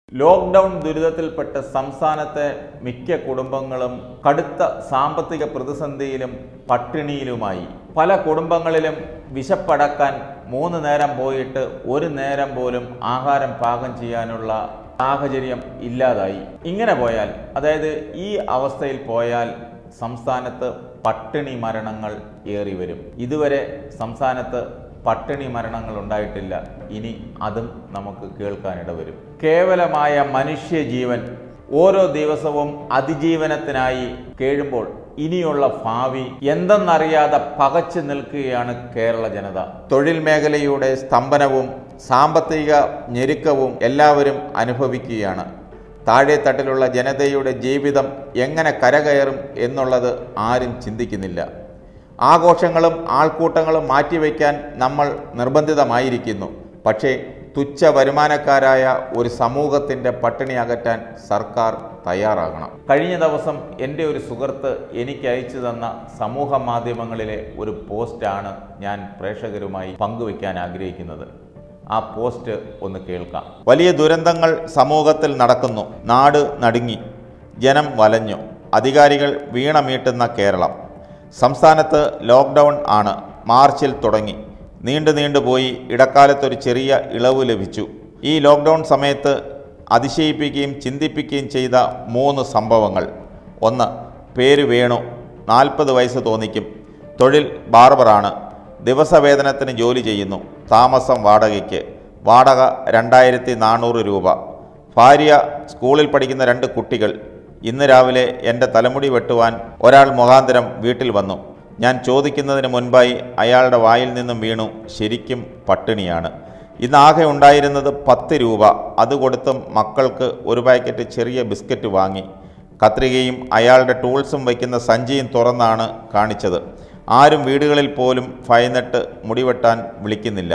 lockdown ദുരിതത്തിൽപ്പെട്ട് സംസ്ഥാനത്തെ മിക്ക കുടുംബങ്ങളും കടുത്ത സാമ്പത്തിക പ്രതിസന്ധിയിലും പട്ടിണിയിലുമായി പല കുടുംബങ്ങളിലും വിശപ്പടക്കാൻ മൂന്ന് നേരം പോയിട്ട് ഒരു നേരം പോലും ആഹാരം പാകം ചെയ്യാനുള്ള സാഹചര്യം ഇല്ലാതായി ഇങ്ങനെ പോയാൽ അതായത് ഈ അവസ്ഥയിൽ പോയാൽ സംസ്ഥാനത്ത് പട്ടിണി മരണങ്ങൾ ഏറി വരും ഇതുവരെ സംസ്ഥാനത്ത് പട്ടിണി മരണങ്ങൾ ഉണ്ടായിട്ടില്ല ഇനി അതും നമുക്ക് കേൾക്കാനിട വരും കേവലമായ മനുഷ്യജീവൻ ഓരോ ദിവസവും അതിജീവനത്തിനായി കേഴുമ്പോൾ ഇനിയുള്ള ഭാവി എന്തെന്നറിയാതെ പകച്ചു നിൽക്കുകയാണ് കേരള ജനത തൊഴിൽ മേഖലയുടെ സ്തംഭനവും സാമ്പത്തിക ഞെരുക്കവും എല്ലാവരും അനുഭവിക്കുകയാണ് താഴെത്തട്ടിലുള്ള ജനതയുടെ ജീവിതം എങ്ങനെ കരകയറും എന്നുള്ളത് ആരും ചിന്തിക്കുന്നില്ല ആഘോഷങ്ങളും ആൾക്കൂട്ടങ്ങളും മാറ്റിവെക്കാൻ നമ്മൾ നിർബന്ധിതമായിരിക്കുന്നു പക്ഷേ തുച്ഛ വരുമാനക്കാരായ ഒരു സമൂഹത്തിൻ്റെ പട്ടിണി അകറ്റാൻ സർക്കാർ തയ്യാറാകണം കഴിഞ്ഞ ദിവസം എൻ്റെ ഒരു സുഹൃത്ത് എനിക്ക് അയച്ചു തന്ന സമൂഹ മാധ്യമങ്ങളിലെ ഒരു പോസ്റ്റാണ് ഞാൻ പ്രേക്ഷകരുമായി പങ്കുവയ്ക്കാൻ ആഗ്രഹിക്കുന്നത് ആ പോസ്റ്റ് ഒന്ന് കേൾക്കാം വലിയ ദുരന്തങ്ങൾ സമൂഹത്തിൽ നടക്കുന്നു നാട് നടുങ്ങി ജനം വലഞ്ഞു അധികാരികൾ വീണമീട്ടുന്ന കേരളം സംസ്ഥാനത്ത് ലോക്ക്ഡൗൺ ആണ് മാർച്ചിൽ തുടങ്ങി നീണ്ടു നീണ്ടുപോയി ഇടക്കാലത്തൊരു ചെറിയ ഇളവ് ലഭിച്ചു ഈ ലോക്ക്ഡൗൺ സമയത്ത് അതിശയിപ്പിക്കുകയും ചിന്തിപ്പിക്കുകയും ചെയ്ത മൂന്ന് സംഭവങ്ങൾ ഒന്ന് പേര് വേണു നാൽപ്പത് വയസ്സ് തോന്നിക്കും തൊഴിൽ ബാർബറാണ് ദിവസവേതനത്തിന് ജോലി ചെയ്യുന്നു താമസം വാടകയ്ക്ക് വാടക രണ്ടായിരത്തി നാനൂറ് രൂപ ഭാര്യ സ്കൂളിൽ പഠിക്കുന്ന രണ്ട് കുട്ടികൾ ഇന്ന് രാവിലെ എൻ്റെ തലമുടി വെട്ടുവാൻ ഒരാൾ മുഖാന്തരം വീട്ടിൽ വന്നു ഞാൻ ചോദിക്കുന്നതിന് മുൻപായി അയാളുടെ വായിൽ നിന്നും വീണു ശരിക്കും പട്ടിണിയാണ് ഇന്ന് ആകെ ഉണ്ടായിരുന്നത് പത്ത് രൂപ അത് കൊടുത്തും മക്കൾക്ക് ഒരു പാക്കറ്റ് ചെറിയ ബിസ്ക്കറ്റ് വാങ്ങി കത്രികയും അയാളുടെ ടൂൾസും വയ്ക്കുന്ന സഞ്ചിയും തുറന്നാണ് കാണിച്ചത് ആരും വീടുകളിൽ പോലും ഭയന്നിട്ട് മുടിവെട്ടാൻ വിളിക്കുന്നില്ല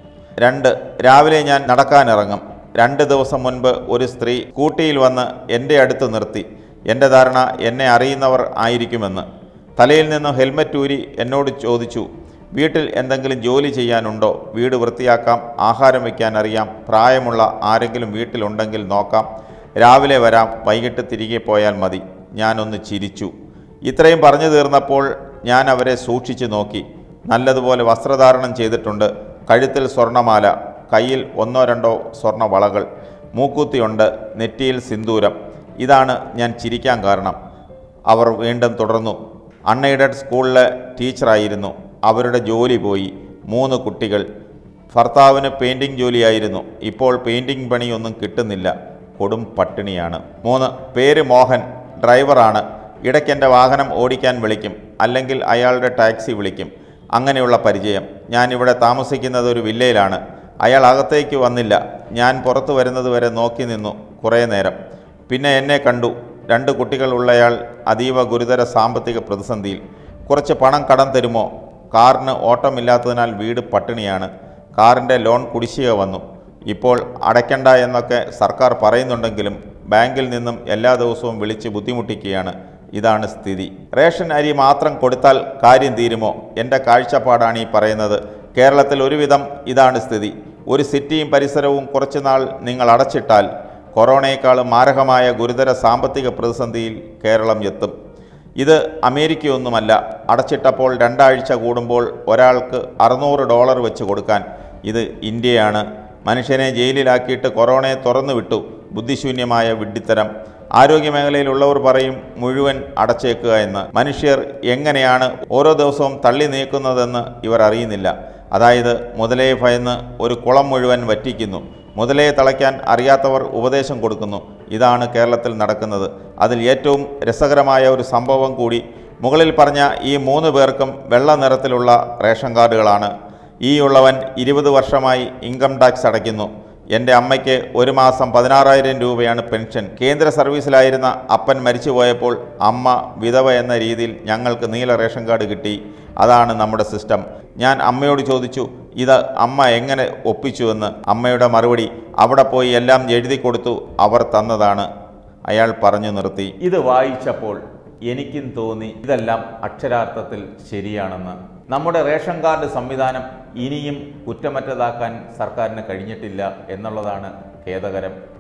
രണ്ട് രാവിലെ ഞാൻ നടക്കാനിറങ്ങും രണ്ട് ദിവസം മുൻപ് ഒരു സ്ത്രീ സ്കൂട്ടിയിൽ വന്ന് എൻ്റെ അടുത്ത് നിർത്തി എൻ്റെ ധാരണ എന്നെ അറിയുന്നവർ ആയിരിക്കുമെന്ന് തലയിൽ നിന്ന് ഹെൽമറ്റ് ഊരി എന്നോട് ചോദിച്ചു വീട്ടിൽ എന്തെങ്കിലും ജോലി ചെയ്യാനുണ്ടോ വീട് വൃത്തിയാക്കാം ആഹാരം വയ്ക്കാൻ അറിയാം പ്രായമുള്ള ആരെങ്കിലും വീട്ടിലുണ്ടെങ്കിൽ നോക്കാം രാവിലെ വരാം വൈകിട്ട് തിരികെ പോയാൽ മതി ഞാനൊന്ന് ചിരിച്ചു ഇത്രയും പറഞ്ഞു തീർന്നപ്പോൾ ഞാൻ അവരെ സൂക്ഷിച്ചു നോക്കി നല്ലതുപോലെ വസ്ത്രധാരണം ചെയ്തിട്ടുണ്ട് കഴുത്തിൽ സ്വർണമാല കയ്യിൽ ഒന്നോ രണ്ടോ സ്വർണ്ണ വളകൾ മൂക്കുത്തിയുണ്ട് നെറ്റിയിൽ സിന്ദൂരം ഇതാണ് ഞാൻ ചിരിക്കാൻ കാരണം അവർ വീണ്ടും തുടർന്നു അൺഎയ്ഡഡ് സ്കൂളിലെ ടീച്ചറായിരുന്നു അവരുടെ ജോലി പോയി മൂന്ന് കുട്ടികൾ ഭർത്താവിന് പെയിൻറ്റിംഗ് ജോലിയായിരുന്നു ഇപ്പോൾ പെയിൻറ്റിംഗ് പണിയൊന്നും കിട്ടുന്നില്ല കൊടും പട്ടിണിയാണ് മൂന്ന് പേര് മോഹൻ ഡ്രൈവറാണ് ഇടയ്ക്ക് എൻ്റെ വാഹനം ഓടിക്കാൻ വിളിക്കും അല്ലെങ്കിൽ അയാളുടെ ടാക്സി വിളിക്കും അങ്ങനെയുള്ള പരിചയം ഞാനിവിടെ താമസിക്കുന്നത് ഒരു വില്ലയിലാണ് അയാൾ അകത്തേക്ക് വന്നില്ല ഞാൻ പുറത്തു വരുന്നത് വരെ നോക്കി നിന്നു കുറേ നേരം പിന്നെ എന്നെ കണ്ടു രണ്ട് കുട്ടികളുള്ളയാൾ അതീവ ഗുരുതര സാമ്പത്തിക പ്രതിസന്ധിയിൽ കുറച്ച് പണം കടം തരുമോ കാറിന് ഓട്ടമില്ലാത്തതിനാൽ വീട് പട്ടിണിയാണ് കാറിൻ്റെ ലോൺ കുടിശ്ശിക വന്നു ഇപ്പോൾ അടയ്ക്കണ്ട എന്നൊക്കെ സർക്കാർ പറയുന്നുണ്ടെങ്കിലും ബാങ്കിൽ നിന്നും എല്ലാ ദിവസവും വിളിച്ച് ബുദ്ധിമുട്ടിക്കുകയാണ് ഇതാണ് സ്ഥിതി റേഷൻ അരി മാത്രം കൊടുത്താൽ കാര്യം തീരുമോ എൻ്റെ കാഴ്ചപ്പാടാണ് ഈ പറയുന്നത് കേരളത്തിൽ ഒരുവിധം ഇതാണ് സ്ഥിതി ഒരു സിറ്റിയും പരിസരവും കുറച്ചുനാൾ നിങ്ങൾ അടച്ചിട്ടാൽ കൊറോണയേക്കാൾ മാരകമായ ഗുരുതര സാമ്പത്തിക പ്രതിസന്ധിയിൽ കേരളം എത്തും ഇത് അമേരിക്കയൊന്നുമല്ല അടച്ചിട്ടപ്പോൾ രണ്ടാഴ്ച കൂടുമ്പോൾ ഒരാൾക്ക് അറുന്നൂറ് ഡോളർ വെച്ച് കൊടുക്കാൻ ഇത് ഇന്ത്യയാണ് മനുഷ്യനെ ജയിലിലാക്കിയിട്ട് കൊറോണയെ തുറന്നു വിട്ടു ബുദ്ധിശൂന്യമായ വിഡ്ഢിത്തരം ആരോഗ്യമേഖലയിലുള്ളവർ പറയും മുഴുവൻ അടച്ചേക്കുക എന്ന് മനുഷ്യർ എങ്ങനെയാണ് ഓരോ ദിവസവും തള്ളി നീക്കുന്നതെന്ന് ഇവർ അറിയുന്നില്ല അതായത് മുതലേ ഭയന്ന് ഒരു കുളം മുഴുവൻ വറ്റിക്കുന്നു മുതലേ തളയ്ക്കാൻ അറിയാത്തവർ ഉപദേശം കൊടുക്കുന്നു ഇതാണ് കേരളത്തിൽ നടക്കുന്നത് അതിൽ ഏറ്റവും രസകരമായ ഒരു സംഭവം കൂടി മുകളിൽ പറഞ്ഞ ഈ മൂന്ന് പേർക്കും വെള്ള നിറത്തിലുള്ള റേഷൻ കാർഡുകളാണ് ഈ ഉള്ളവൻ ഇരുപത് വർഷമായി ഇൻകം ടാക്സ് അടയ്ക്കുന്നു എൻ്റെ അമ്മയ്ക്ക് ഒരു മാസം പതിനാറായിരം രൂപയാണ് പെൻഷൻ കേന്ദ്ര സർവീസിലായിരുന്ന അപ്പൻ മരിച്ചുപോയപ്പോൾ അമ്മ വിധവ എന്ന രീതിയിൽ ഞങ്ങൾക്ക് നീല റേഷൻ കാർഡ് കിട്ടി അതാണ് നമ്മുടെ സിസ്റ്റം ഞാൻ അമ്മയോട് ചോദിച്ചു ഇത് അമ്മ എങ്ങനെ ഒപ്പിച്ചുവെന്ന് അമ്മയുടെ മറുപടി അവിടെ പോയി എല്ലാം എഴുതി കൊടുത്തു അവർ തന്നതാണ് അയാൾ പറഞ്ഞു നിർത്തി ഇത് വായിച്ചപ്പോൾ എനിക്കും തോന്നി ഇതെല്ലാം അക്ഷരാർത്ഥത്തിൽ ശരിയാണെന്ന് നമ്മുടെ റേഷൻ കാർഡ് സംവിധാനം ഇനിയും കുറ്റമറ്റതാക്കാൻ സർക്കാരിന് കഴിഞ്ഞിട്ടില്ല എന്നുള്ളതാണ് ഖേദകരം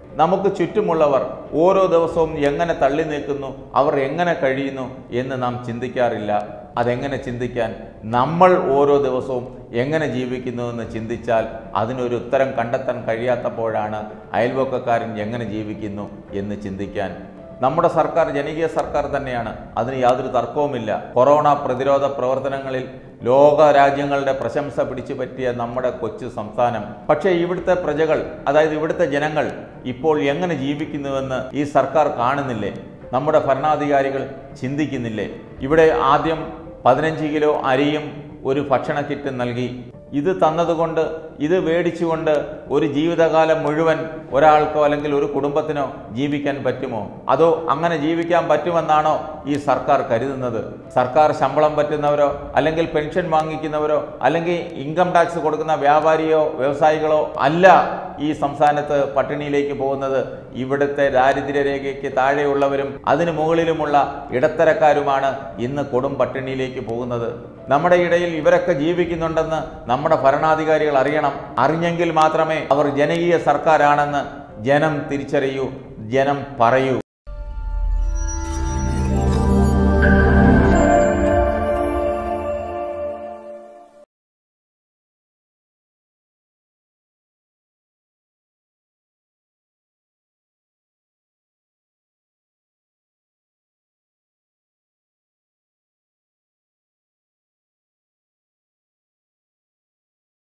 നമുക്ക് ചുറ്റുമുള്ളവർ ഓരോ ദിവസവും എങ്ങനെ തള്ളി നീക്കുന്നു അവർ എങ്ങനെ കഴിയുന്നു എന്ന് നാം ചിന്തിക്കാറില്ല അതെങ്ങനെ ചിന്തിക്കാൻ നമ്മൾ ഓരോ ദിവസവും എങ്ങനെ ജീവിക്കുന്നു എന്ന് ചിന്തിച്ചാൽ അതിനൊരു ഉത്തരം കണ്ടെത്താൻ കഴിയാത്തപ്പോഴാണ് അയൽവക്കക്കാരൻ എങ്ങനെ ജീവിക്കുന്നു എന്ന് ചിന്തിക്കാൻ നമ്മുടെ സർക്കാർ ജനകീയ സർക്കാർ തന്നെയാണ് അതിന് യാതൊരു തർക്കവുമില്ല കൊറോണ പ്രതിരോധ പ്രവർത്തനങ്ങളിൽ ലോക രാജ്യങ്ങളുടെ പ്രശംസ പിടിച്ചു പറ്റിയ നമ്മുടെ കൊച്ചു സംസ്ഥാനം പക്ഷേ ഇവിടുത്തെ പ്രജകൾ അതായത് ഇവിടുത്തെ ജനങ്ങൾ ഇപ്പോൾ എങ്ങനെ ജീവിക്കുന്നുവെന്ന് ഈ സർക്കാർ കാണുന്നില്ലേ നമ്മുടെ ഭരണാധികാരികൾ ചിന്തിക്കുന്നില്ലേ ഇവിടെ ആദ്യം പതിനഞ്ച് കിലോ അരിയും ഒരു ഭക്ഷണ കിറ്റ് നൽകി ഇത് തന്നതുകൊണ്ട് ഇത് മേടിച്ചുകൊണ്ട് ഒരു ജീവിതകാലം മുഴുവൻ ഒരാൾക്കോ അല്ലെങ്കിൽ ഒരു കുടുംബത്തിനോ ജീവിക്കാൻ പറ്റുമോ അതോ അങ്ങനെ ജീവിക്കാൻ പറ്റുമെന്നാണോ ഈ സർക്കാർ കരുതുന്നത് സർക്കാർ ശമ്പളം പറ്റുന്നവരോ അല്ലെങ്കിൽ പെൻഷൻ വാങ്ങിക്കുന്നവരോ അല്ലെങ്കിൽ ഇൻകം ടാക്സ് കൊടുക്കുന്ന വ്യാപാരിയോ വ്യവസായികളോ അല്ല ഈ സംസ്ഥാനത്ത് പട്ടിണിയിലേക്ക് പോകുന്നത് ഇവിടുത്തെ ദാരിദ്ര്യരേഖയ്ക്ക് താഴെയുള്ളവരും അതിനു മുകളിലുമുള്ള ഇടത്തരക്കാരുമാണ് ഇന്ന് കൊടും പട്ടിണിയിലേക്ക് പോകുന്നത് നമ്മുടെ ഇടയിൽ ഇവരൊക്കെ ജീവിക്കുന്നുണ്ടെന്ന് നമ്മുടെ ഭരണാധികാരികൾ അറിയണം അറിഞ്ഞെങ്കിൽ മാത്രമേ അവർ ജനകീയ സർക്കാരാണെന്ന് ജനം തിരിച്ചറിയൂ ജനം പറയൂ